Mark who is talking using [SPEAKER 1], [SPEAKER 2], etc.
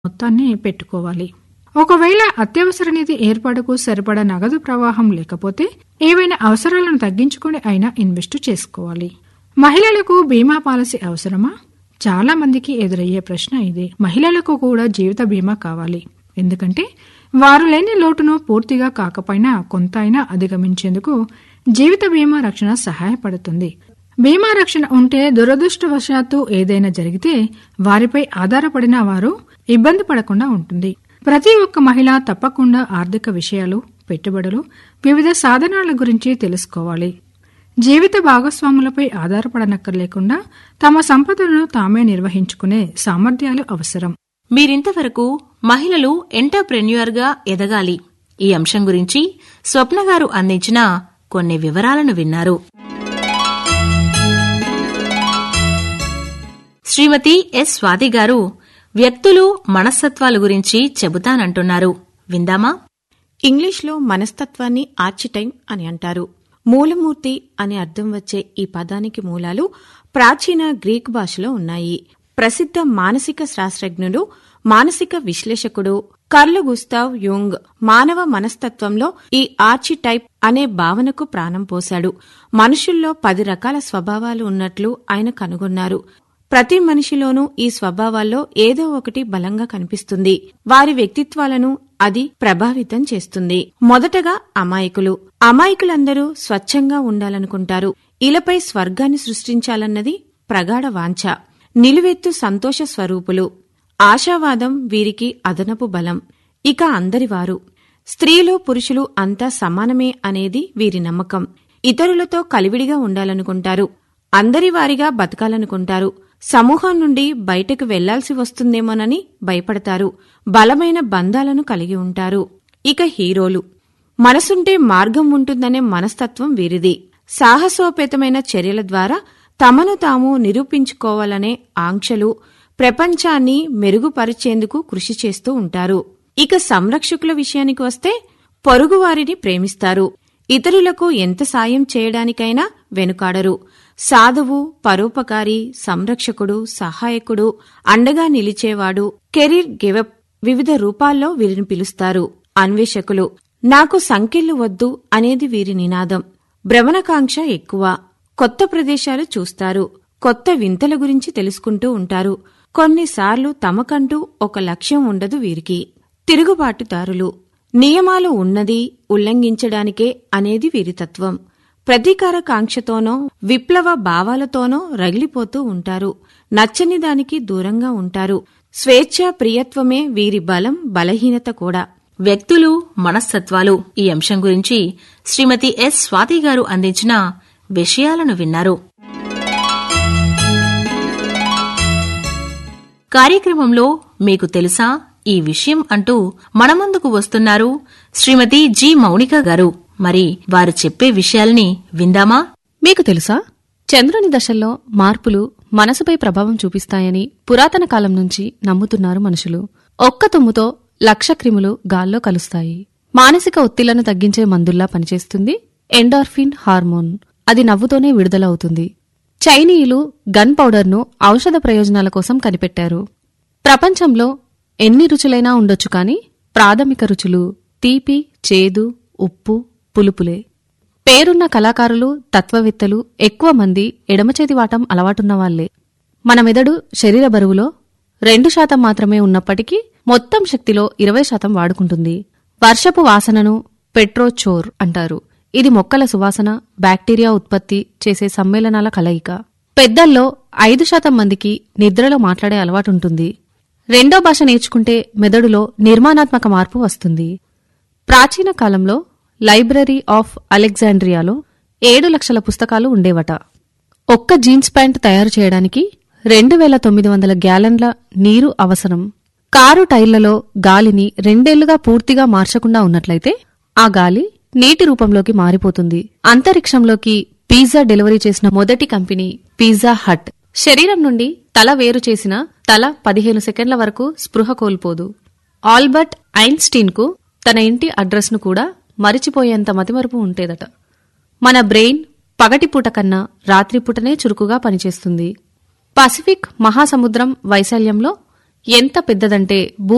[SPEAKER 1] మొత్తాన్ని పెట్టుకోవాలి ఒకవేళ అత్యవసర నిధి ఏర్పాటుకు సరిపడా నగదు ప్రవాహం లేకపోతే ఏవైనా అవసరాలను తగ్గించుకొని అయినా ఇన్వెస్ట్ చేసుకోవాలి మహిళలకు బీమా పాలసీ అవసరమా చాలా మందికి ఎదురయ్యే ప్రశ్న ఇదే మహిళలకు కూడా జీవిత బీమా కావాలి ఎందుకంటే వారు లేని లోటును పూర్తిగా కాకపోయినా కొంత అయినా అధిగమించేందుకు జీవిత బీమా రక్షణ సహాయపడుతుంది బీమా రక్షణ ఉంటే దురదృష్టవశాత్తు ఏదైనా జరిగితే వారిపై ఆధారపడిన వారు ఇబ్బంది పడకుండా ఉంటుంది ప్రతి ఒక్క మహిళ తప్పకుండా ఆర్థిక విషయాలు పెట్టుబడులు వివిధ సాధనాల గురించి తెలుసుకోవాలి జీవిత భాగస్వాములపై ఆధారపడనక్కర్లేకుండా తమ సంపదను తామే నిర్వహించుకునే సామర్థ్యాలు అవసరం
[SPEAKER 2] మీరింతవరకు మహిళలు ఎంటర్ప్రెన్యూర్గా ఎదగాలి ఈ అంశం గురించి స్వప్న గారు అందించిన కొన్ని వివరాలను విన్నారు శ్రీమతి ఎస్ స్వాతి గారు వ్యక్తులు మనస్తత్వాల గురించి చెబుతానంటున్నారు విందామా
[SPEAKER 3] ఇంగ్లీష్లో మనస్తత్వాన్ని ఆర్చిటైమ్ అని అంటారు మూలమూర్తి అనే అర్థం వచ్చే ఈ పదానికి మూలాలు ప్రాచీన గ్రీక్ భాషలో ఉన్నాయి ప్రసిద్ధ మానసిక శాస్త్రజ్ఞుడు మానసిక విశ్లేషకుడు కర్లు గుస్తావ్ యుంగ్ మానవ మనస్తత్వంలో ఈ ఆర్చిటైప్ అనే భావనకు ప్రాణం పోశాడు మనుషుల్లో పది రకాల స్వభావాలు ఉన్నట్లు ఆయన కనుగొన్నారు ప్రతి మనిషిలోనూ ఈ స్వభావాల్లో ఏదో ఒకటి బలంగా కనిపిస్తుంది వారి వ్యక్తిత్వాలను అది ప్రభావితం చేస్తుంది మొదటగా అమాయకులు అమాయకులందరూ స్వచ్ఛంగా ఉండాలనుకుంటారు ఇలపై స్వర్గాన్ని సృష్టించాలన్నది ప్రగాఢ వాంఛ నిలువెత్తు సంతోష స్వరూపులు ఆశావాదం వీరికి అదనపు బలం ఇక అందరివారు స్త్రీలు పురుషులు అంతా సమానమే అనేది వీరి నమ్మకం ఇతరులతో కలివిడిగా ఉండాలనుకుంటారు అందరివారిగా బతకాలనుకుంటారు సమూహం నుండి బయటకు వెళ్లాల్సి వస్తుందేమోనని భయపడతారు బలమైన బంధాలను కలిగి ఉంటారు ఇక హీరోలు మనసుంటే మార్గం ఉంటుందనే మనస్తత్వం వీరిది సాహసోపేతమైన చర్యల ద్వారా తమను తాము నిరూపించుకోవాలనే ఆంక్షలు ప్రపంచాన్ని మెరుగుపరిచేందుకు కృషి చేస్తూ ఉంటారు ఇక సంరక్షకుల విషయానికి వస్తే పొరుగువారిని ప్రేమిస్తారు ఇతరులకు ఎంత సాయం చేయడానికైనా వెనుకాడరు సాధువు పరోపకారి సంరక్షకుడు సహాయకుడు అండగా నిలిచేవాడు కెరీర్ గివప్ వివిధ రూపాల్లో వీరిని పిలుస్తారు అన్వేషకులు నాకు సంకెళ్లు వద్దు అనేది వీరి నినాదం భ్రమణకాంక్ష ఎక్కువ కొత్త ప్రదేశాలు చూస్తారు కొత్త వింతల గురించి తెలుసుకుంటూ ఉంటారు కొన్నిసార్లు తమకంటూ ఒక లక్ష్యం ఉండదు వీరికి తిరుగుబాటుదారులు నియమాలు ఉన్నది ఉల్లంఘించడానికే అనేది వీరి తత్వం ప్రతీకార కాంక్షతోనో విప్లవ భావాలతోనో రగిలిపోతూ ఉంటారు నచ్చని దానికి దూరంగా ఉంటారు స్వేచ్ఛ ప్రియత్వమే వీరి బలం బలహీనత కూడా
[SPEAKER 2] వ్యక్తులు మనస్తత్వాలు ఈ అంశం గురించి శ్రీమతి ఎస్ స్వాతి గారు అందించిన విషయాలను విన్నారు కార్యక్రమంలో మీకు తెలుసా ఈ విషయం అంటూ మన ముందుకు వస్తున్నారు శ్రీమతి జి మౌనిక గారు మరి వారు చెప్పే విషయాల్ని విందామా
[SPEAKER 4] మీకు తెలుసా చంద్రుని దశల్లో మార్పులు మనసుపై ప్రభావం చూపిస్తాయని పురాతన కాలం నుంచి నమ్ముతున్నారు మనుషులు ఒక్క తుమ్ముతో లక్ష క్రిములు గాల్లో కలుస్తాయి మానసిక ఒత్తిళ్లను తగ్గించే మందుల్లా పనిచేస్తుంది ఎండార్ఫిన్ హార్మోన్ అది నవ్వుతోనే విడుదలవుతుంది చైనీయులు గన్ పౌడర్ను ఔషధ ప్రయోజనాల కోసం కనిపెట్టారు ప్రపంచంలో ఎన్ని రుచులైనా ఉండొచ్చు కాని ప్రాథమిక రుచులు తీపి చేదు ఉప్పు పులుపులే పేరున్న కళాకారులు తత్వవేత్తలు ఎక్కువ మంది ఎడమచేతి వాటం అలవాటున్నవాళ్లే మన మెదడు శరీర బరువులో రెండు శాతం మాత్రమే ఉన్నప్పటికీ మొత్తం శక్తిలో ఇరవై శాతం వాడుకుంటుంది వర్షపు వాసనను పెట్రోచోర్ అంటారు ఇది మొక్కల సువాసన బ్యాక్టీరియా ఉత్పత్తి చేసే సమ్మేళనాల కలయిక పెద్దల్లో ఐదు శాతం మందికి నిద్రలో మాట్లాడే అలవాటుంటుంది రెండో భాష నేర్చుకుంటే మెదడులో నిర్మాణాత్మక మార్పు వస్తుంది ప్రాచీన కాలంలో లైబ్రరీ ఆఫ్ అలెగ్జాండ్రియాలో ఏడు లక్షల పుస్తకాలు ఉండేవట ఒక్క జీన్స్ ప్యాంట్ తయారు చేయడానికి రెండు వేల తొమ్మిది వందల గ్యాలన్ల నీరు అవసరం కారు టైర్లలో గాలిని రెండేళ్లుగా పూర్తిగా మార్చకుండా ఉన్నట్లయితే ఆ గాలి నీటి రూపంలోకి మారిపోతుంది అంతరిక్షంలోకి పిజ్జా డెలివరీ చేసిన మొదటి కంపెనీ పిజ్జా హట్ శరీరం నుండి తల వేరు చేసిన తల పదిహేను సెకండ్ల వరకు స్పృహ కోల్పోదు ఆల్బర్ట్ ఐన్స్టీన్ కు తన ఇంటి అడ్రస్ను కూడా మరిచిపోయేంత మతిమరుపు ఉంటేదట మన బ్రెయిన్ పగటిపూట కన్నా రాత్రిపూటనే చురుకుగా పనిచేస్తుంది పసిఫిక్ మహాసముద్రం వైశాల్యంలో ఎంత పెద్దదంటే భూ